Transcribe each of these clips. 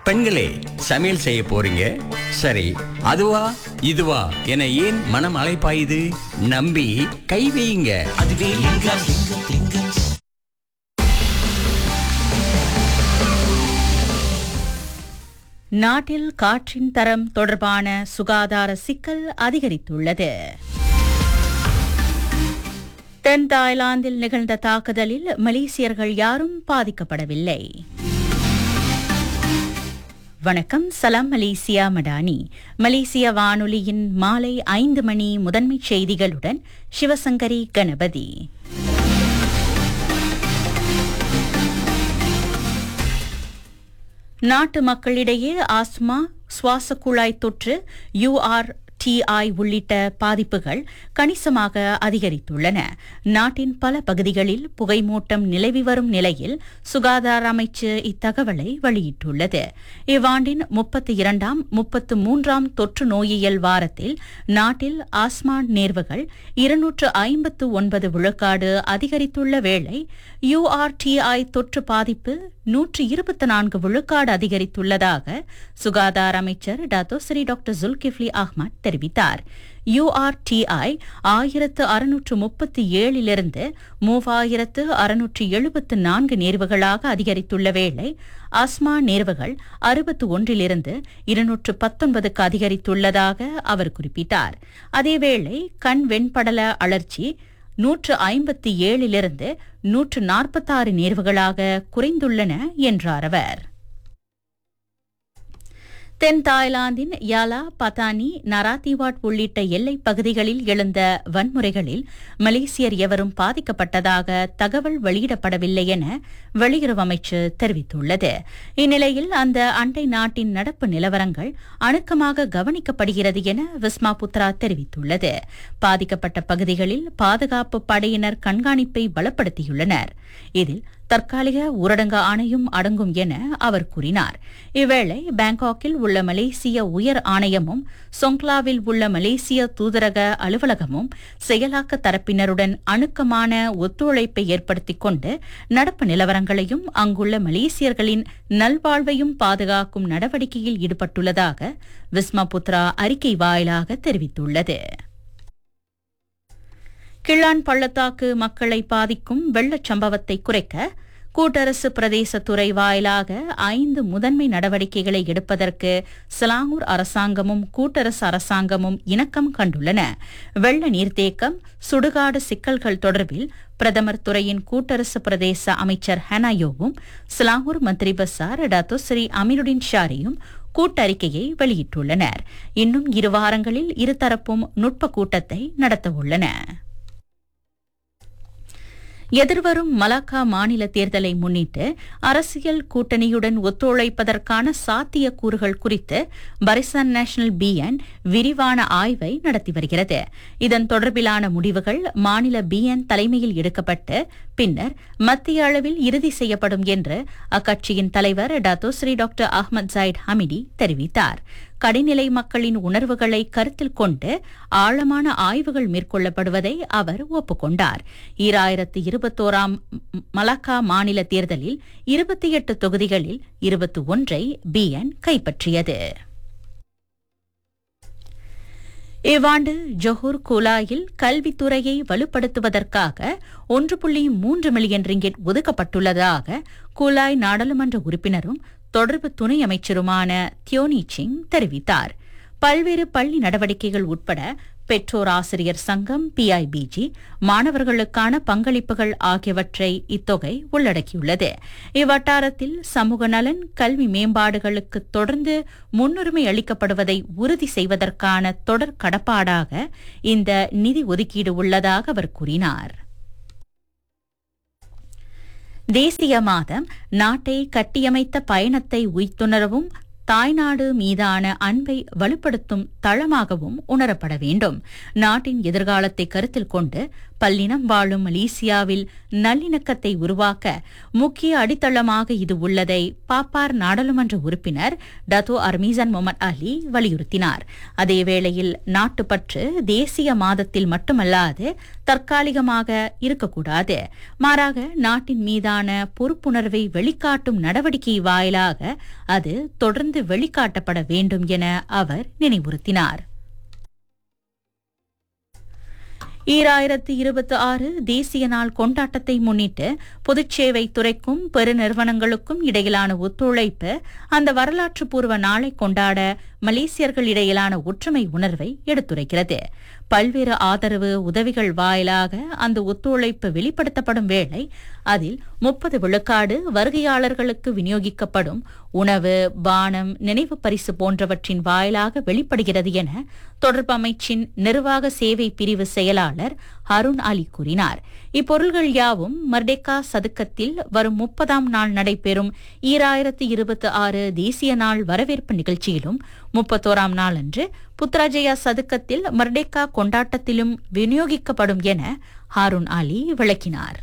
பெண்களே சமையல் செய்ய போறீங்க சரி அதுவா இதுவா என ஏன் மனம் அலைப்பாயுது நம்பி கை வையுங்க அதுவே லிங்கம் லிங்கம் நாட்டில் காற்றின் தரம் தொடர்பான சுகாதார சிக்கல் அதிகரித்துள்ளது தென் தாய்லாந்தில் நிகழ்ந்த தாக்குதலில் மலேசியர்கள் யாரும் பாதிக்கப்படவில்லை வணக்கம் சலாம் மலேசியா மடானி மலேசிய வானொலியின் மாலை ஐந்து மணி முதன்மைச் செய்திகளுடன் சிவசங்கரி கணபதி நாட்டு மக்களிடையே ஆஸ்மா சுவாச குழாய் தொற்று யூஆர் டிஐ உள்ளிட்ட பாதிப்புகள் கணிசமாக அதிகரித்துள்ளன நாட்டின் பல பகுதிகளில் புகைமூட்டம் நிலவி வரும் நிலையில் சுகாதார அமைச்சு இத்தகவலை வெளியிட்டுள்ளது இவ்வாண்டின் முப்பத்தி இரண்டாம் முப்பத்து மூன்றாம் தொற்று நோயியல் வாரத்தில் நாட்டில் ஆஸ்மா நேர்வுகள் இருநூற்று ஐம்பத்து ஒன்பது விழுக்காடு அதிகரித்துள்ள வேளை யுஆர்டிஐ தொற்று பாதிப்பு நூற்று இருபத்தி நான்கு விழுக்காடு அதிகரித்துள்ளதாக சுகாதார அமைச்சர் டாத்தோஸ்ரீ டாக்டர் ஜுல்கிஃப்லி அஹ்மத் தெரிவித்தார் யுஆர்டிஐ ஆயிரத்து அறுநூற்று முப்பத்தி ஏழிலிருந்து மூவாயிரத்து அறுநூற்று எழுபத்து நான்கு நேர்வுகளாக அதிகரித்துள்ள வேளை ஆஸ்மா நேர்வுகள் அறுபத்து ஒன்றிலிருந்து இருநூற்று பத்தொன்பதுக்கு அதிகரித்துள்ளதாக அவர் குறிப்பிட்டார் அதேவேளை கண் வெண்படல அழற்சி நூற்று ஐம்பத்தி ஏழிலிருந்து நூற்று நாற்பத்தாறு நேர்வுகளாக குறைந்துள்ளன என்றார் அவர் தென் தாய்லாந்தின் யாலா பதானி நராத்திவாட் உள்ளிட்ட எல்லைப் பகுதிகளில் எழுந்த வன்முறைகளில் மலேசியர் எவரும் பாதிக்கப்பட்டதாக தகவல் வெளியிடப்படவில்லை என வெளியுறவு அமைச்சு தெரிவித்துள்ளது இந்நிலையில் அந்த அண்டை நாட்டின் நடப்பு நிலவரங்கள் அணுக்கமாக கவனிக்கப்படுகிறது என விஸ்மா புத்ரா தெரிவித்துள்ளது பாதிக்கப்பட்ட பகுதிகளில் பாதுகாப்பு படையினர் கண்காணிப்பை பலப்படுத்தியுள்ளனர் இதில் தற்காலிக ஊரடங்கு ஆணையம் அடங்கும் என அவர் கூறினார் இவ்வேளை பாங்காக்கில் உள்ள மலேசிய உயர் ஆணையமும் சொங்க்லாவில் உள்ள மலேசிய தூதரக அலுவலகமும் செயலாக்க தரப்பினருடன் அணுக்கமான ஒத்துழைப்பை ஏற்படுத்திக் கொண்டு நடப்பு நிலவரங்களையும் அங்குள்ள மலேசியர்களின் நல்வாழ்வையும் பாதுகாக்கும் நடவடிக்கையில் ஈடுபட்டுள்ளதாக விஸ்மா புத்ரா அறிக்கை வாயிலாக தெரிவித்துள்ளது கிள்ளான் பள்ளத்தாக்கு மக்களை பாதிக்கும் வெள்ளச் சம்பவத்தை குறைக்க கூட்டரசு பிரதேச துறை வாயிலாக ஐந்து முதன்மை நடவடிக்கைகளை எடுப்பதற்கு சிலாங்கூர் அரசாங்கமும் கூட்டரசு அரசாங்கமும் இணக்கம் கண்டுள்ளன வெள்ள நீர்த்தேக்கம் சுடுகாடு சிக்கல்கள் தொடர்பில் பிரதமர் துறையின் கூட்டரசு பிரதேச அமைச்சர் ஹனாயோவும் சிலாங்கூர் மந்திரி பசார் டத்தோஸ்ரீ அமீருடின் ஷாரியும் கூட்டறிக்கையை வெளியிட்டுள்ளனர் இன்னும் இரு வாரங்களில் இருதரப்பும் நுட்ப கூட்டத்தை நடத்தவுள்ளன எதிர்வரும் மலாக்கா மாநில தேர்தலை முன்னிட்டு அரசியல் கூட்டணியுடன் ஒத்துழைப்பதற்கான சாத்தியக்கூறுகள் குறித்து பரிசான் நேஷனல் பிஎன் விரிவான ஆய்வை நடத்தி வருகிறது இதன் தொடர்பிலான முடிவுகள் மாநில பிஎன் தலைமையில் எடுக்கப்பட்டு பின்னர் மத்திய அளவில் இறுதி செய்யப்படும் என்று அக்கட்சியின் தலைவர் Datuk Seri doctor Ahmad Zahid Hamidi தெரிவித்தார் கடைநிலை மக்களின் உணர்வுகளை கருத்தில் கொண்டு ஆழமான ஆய்வுகள் மேற்கொள்ளப்படுவதை அவர் ஒப்புக்கொண்டார் ஈராயிரத்து இருபத்தோராம் மலாக்கா மாநில தேர்தலில் இருபத்தி எட்டு தொகுதிகளில் இருபத்தி ஒன்றை பிஎன் கைப்பற்றியது இவ்வாண்டு ஜொஹூர் குலாயில் கல்வித்துறையை வலுப்படுத்துவதற்காக ஒன்று புள்ளி மூன்று மில்லியன் ரிங்கெட் ஒதுக்கப்பட்டுள்ளதாக குலாய் நாடாளுமன்ற உறுப்பினரும் தொடர்பு துணை அமைச்சருமான தியோனி சிங் தெரிவித்தார் பல்வேறு பள்ளி நடவடிக்கைகள் உட்பட பெற்றோர் ஆசிரியர் சங்கம் பிஐபிஜி மாணவர்களுக்கான பங்களிப்புகள் ஆகியவற்றை இத்தொகை உள்ளடக்கியுள்ளது இவ்வட்டாரத்தில் சமூக நலன் கல்வி மேம்பாடுகளுக்கு தொடர்ந்து முன்னுரிமை அளிக்கப்படுவதை உறுதி செய்வதற்கான தொடர் கடப்பாடாக இந்த நிதி ஒதுக்கீடு உள்ளதாக அவர் கூறினார் தேசிய மாதம் நாட்டை கட்டியமைத்த பயணத்தை உய்த்துணரவும் தாய்நாடு மீதான அன்பை வலுப்படுத்தும் தளமாகவும் உணரப்பட வேண்டும் நாட்டின் எதிர்காலத்தை கருத்தில் கொண்டு பல்லினம் வாழும் மலேசியாவில் நல்லிணக்கத்தை உருவாக்க முக்கிய அடித்தளமாக இது உள்ளதை பாப்பார் நாடாளுமன்ற உறுப்பினர் டத்தோ அர்மீசன் முகமது அலி வலியுறுத்தினார் அதேவேளையில் நாட்டுப்பற்று தேசிய மாதத்தில் மட்டுமல்லாது தற்காலிகமாக இருக்கக்கூடாது மாறாக நாட்டின் மீதான பொறுப்புணர்வை வெளிக்காட்டும் நடவடிக்கை வாயிலாக அது தொடர்ந்து வெளிக்காட்டப்பட வேண்டும் என அவர் நினைவுறுத்தினார் ஈராயிரத்து இருபத்தி ஆறு தேசிய நாள் கொண்டாட்டத்தை முன்னிட்டு பொதுச்சேவை துறைக்கும் பெருநிறுவனங்களுக்கும் இடையிலான ஒத்துழைப்பு அந்த வரலாற்று பூர்வ நாளை கொண்டாட மலேசியர்கள் இடையிலான ஒற்றுமை உணர்வை எடுத்துரைக்கிறது பல்வேறு ஆதரவு உதவிகள் வாயிலாக அந்த ஒத்துழைப்பு வெளிப்படுத்தப்படும் வேளை அதில் முப்பது விழுக்காடு வருகையாளர்களுக்கு விநியோகிக்கப்படும் உணவு பானம் நினைவு பரிசு போன்றவற்றின் வாயிலாக வெளிப்படுகிறது என தொடர்பு அமைச்சின் நிர்வாக சேவை பிரிவு செயலாளர் ஹருண் அலி கூறினார் இப்பொருள்கள் யாவும் மர்டேக்கா சதுக்கத்தில் வரும் முப்பதாம் நாள் நடைபெறும் ஈராயிரத்து இருபத்தி ஆறு தேசிய நாள் வரவேற்பு நிகழ்ச்சியிலும் முப்பத்தோராம் நாளன்று புத்ராஜயா சதுக்கத்தில் மர்டேக்கா கொண்டாட்டத்திலும் விநியோகிக்கப்படும் என ஹாருன் அலி விளக்கினார்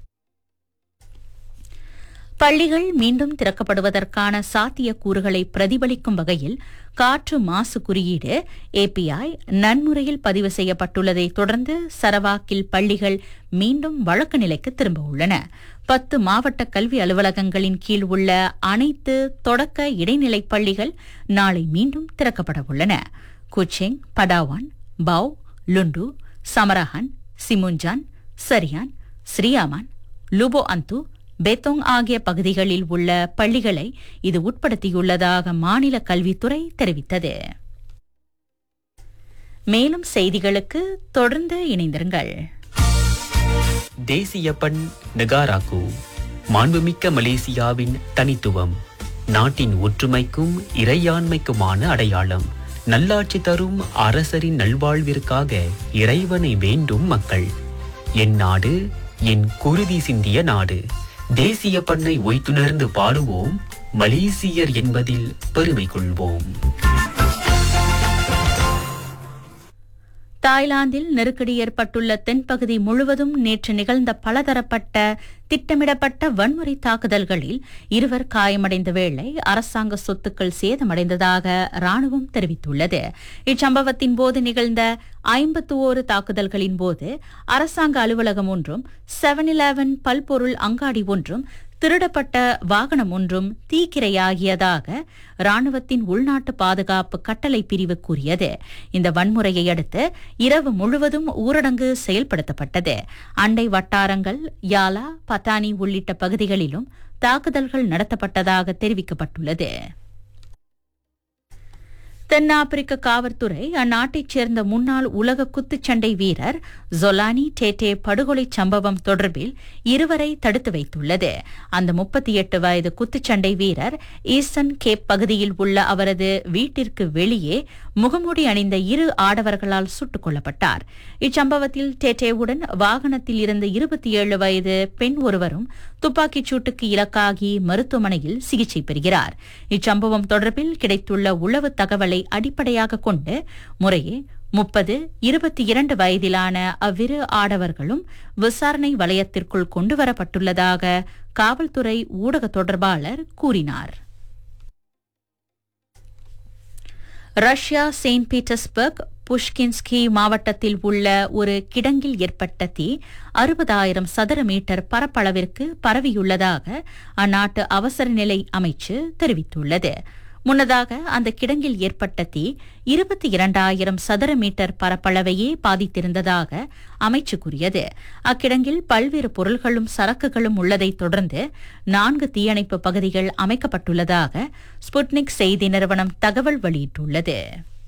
பள்ளிகள் மீண்டும் திறக்கப்படுவதற்கான சாத்தியக்கூறுகளை பிரதிபலிக்கும் வகையில் காற்று மாசு குறியீடு ஏபிஐ நன்முறையில் பதிவு செய்யப்பட்டுள்ளதை தொடர்ந்து சரவாக்கில் பள்ளிகள் மீண்டும் வழக்கு நிலைக்கு திரும்ப உள்ளன பத்து மாவட்ட கல்வி அலுவலகங்களின் கீழ் உள்ள அனைத்து தொடக்க இடைநிலைப் பள்ளிகள் நாளை மீண்டும் திறக்கப்பட உள்ளன குச்செங் படாவான் பவ் லுண்டு சமரஹன் சிமுஞ்சான் சரியான் ஸ்ரீயாமான் லுபோ அந்து பேத்தோங் ஆகிய பகுதிகளில் உள்ள பள்ளிகளை இது உட்படுத்தியுள்ளதாக மாநில கல்வித்துறை தெரிவித்தது மேலும் செய்திகளுக்கு தொடர்ந்து இணைந்திருங்கள் தேசிய பண் நெகாராக்கு மாண்புமிக்க மலேசியாவின் தனித்துவம் நாட்டின் ஒற்றுமைக்கும் இறையாண்மைக்குமான அடையாளம் நல்லாட்சி தரும் அரசரின் நல்வாழ்விற்காக இறைவனை வேண்டும் மக்கள் என் நாடு என் குருதி சிந்திய நாடு தேசிய பண்ணை ஒய்த்துணர்ந்து பாடுவோம் மலேசியர் என்பதில் பெருமை கொள்வோம் தாய்லாந்தில் நெருக்கடி ஏற்பட்டுள்ள தென்பகுதி முழுவதும் நேற்று நிகழ்ந்த பலதரப்பட்ட திட்டமிடப்பட்ட வன்முறை தாக்குதல்களில் இருவர் காயமடைந்த வேளை அரசாங்க சொத்துக்கள் சேதமடைந்ததாக ராணுவம் தெரிவித்துள்ளது இச்சம்பவத்தின் போது நிகழ்ந்த ஐம்பத்து ஓரு தாக்குதல்களின் போது அரசாங்க அலுவலகம் ஒன்றும் செவன் இலெவன் பல்பொருள் அங்காடி ஒன்றும் திருடப்பட்ட வாகனம் ஒன்றும் தீக்கிரையாகியதாக ராணுவத்தின் உள்நாட்டு பாதுகாப்பு கட்டளை பிரிவு கூறியது இந்த வன்முறையை அடுத்து இரவு முழுவதும் ஊரடங்கு செயல்படுத்தப்பட்டது அண்டை வட்டாரங்கள் யாலா பத்தானி உள்ளிட்ட பகுதிகளிலும் தாக்குதல்கள் நடத்தப்பட்டதாக தெரிவிக்கப்பட்டுள்ளது தென்னாப்பிரிக்க காவல்துறை அந்நாட்டைச் சேர்ந்த முன்னாள் உலக குத்துச்சண்டை வீரர் ஜொலானி டேட்டே படுகொலை சம்பவம் தொடர்பில் இருவரை தடுத்து வைத்துள்ளது அந்த முப்பத்தி எட்டு வயது குத்துச்சண்டை வீரர் ஈஸ்டர்ன் கேப் பகுதியில் உள்ள அவரது வீட்டிற்கு வெளியே முகமூடி அணிந்த இரு ஆடவர்களால் சுட்டுக் கொல்லப்பட்டார் இச்சம்பவத்தில் டேட்டேவுடன் வாகனத்தில் இருந்த இருபத்தி ஏழு வயது பெண் ஒருவரும் துப்பாக்கிச் சூட்டுக்கு இலக்காகி மருத்துவமனையில் சிகிச்சை பெறுகிறார் இச்சம்பவம் தொடர்பில் கிடைத்துள்ள உளவு தகவலை அடிப்படையாக கொண்டு முறையே முப்பது இருபத்தி இரண்டு வயதிலான அவ்விரு ஆடவர்களும் விசாரணை வலயத்திற்குள் கொண்டுவரப்பட்டுள்ளதாக காவல்துறை ஊடக தொடர்பாளர் கூறினார் ரஷ்யா செயின்ட் பீட்டர்ஸ்பர்க் புஷ்கின்ஸ்கி மாவட்டத்தில் உள்ள ஒரு கிடங்கில் ஏற்பட்ட தீ அறுபதாயிரம் சதுர மீட்டர் பரப்பளவிற்கு பரவியுள்ளதாக அந்நாட்டு அவசர நிலை அமைச்சு தெரிவித்துள்ளது முன்னதாக அந்த கிடங்கில் ஏற்பட்ட தீ இருபத்தி இரண்டாயிரம் சதுர மீட்டர் பரப்பளவையே பாதித்திருந்ததாக அமைச்சு கூறியது அக்கிடங்கில் பல்வேறு பொருள்களும் சரக்குகளும் உள்ளதைத் தொடர்ந்து நான்கு தீயணைப்பு பகுதிகள் அமைக்கப்பட்டுள்ளதாக ஸ்புட்னிக் செய்தி நிறுவனம் தகவல் வெளியிட்டுள்ளது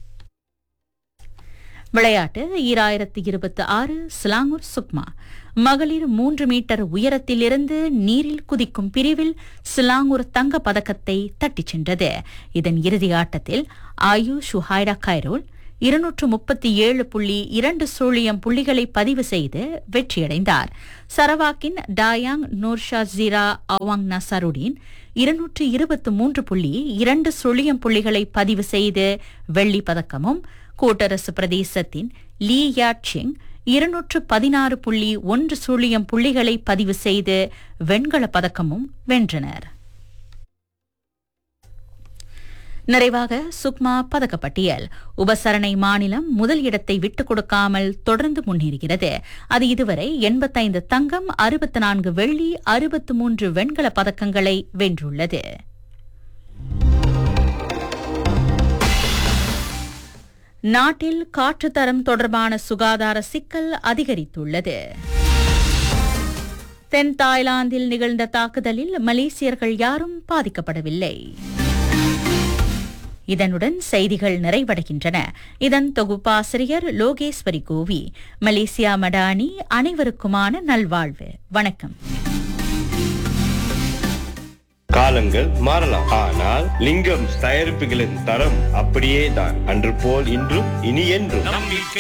விளையாட்டு ஈராயிரத்தி இருபத்தி ஆறு சிலாங்கூர் சுக்மா மகளிர் மூன்று மீட்டர் உயரத்திலிருந்து நீரில் குதிக்கும் பிரிவில் சிலாங்கூர் தங்க பதக்கத்தை தட்டிச் சென்றது இதன் இறுதி ஆட்டத்தில் ஆயு ஷுஹைடா கைரோல் இருநூற்று முப்பத்தி ஏழு புள்ளி இரண்டு சூழியம் புள்ளிகளை பதிவு செய்து வெற்றியடைந்தார் சரவாக்கின் டாயாங் நூர்ஷா ஜீரா அவாங் நசருடீன் இருநூற்று இருபத்து மூன்று புள்ளி இரண்டு சுழியம் புள்ளிகளை பதிவு செய்து வெள்ளிப் பதக்கமும் கூட்டரசு பிரதேசத்தின் லீ யா சிங் இருநூற்று பதினாறு புள்ளி ஒன்று சுழியம் புள்ளிகளை பதிவு செய்து வெண்கலப் பதக்கமும் வென்றனர் நிறைவாக சுக்மா பதக்கப்பட்டியல் உபசரணை மாநிலம் முதல் இடத்தை விட்டுக் கொடுக்காமல் தொடர்ந்து முன்னேறுகிறது அது இதுவரை எண்பத்தைந்து தங்கம் அறுபத்து நான்கு வெள்ளி அறுபத்து மூன்று வெண்கல பதக்கங்களை வென்றுள்ளது நாட்டில் காற்று தரம் தொடர்பான சுகாதார சிக்கல் அதிகரித்துள்ளது தென் தாய்லாந்தில் நிகழ்ந்த தாக்குதலில் மலேசியர்கள் யாரும் பாதிக்கப்படவில்லை இதனுடன் செய்திகள் நிறைவடைகின்றன இதன் தொகுப்பாசிரியர் லோகேஸ்வரி கோவி மலேசியா மடானி அனைவருக்குமான நல்வாழ்வு வணக்கம் காலங்கள் மாறலாம் ஆனால் லிங்கம் தயாரிப்புகளின் தரம் அப்படியே தான் அன்று போல் இன்றும் இனி என்றும்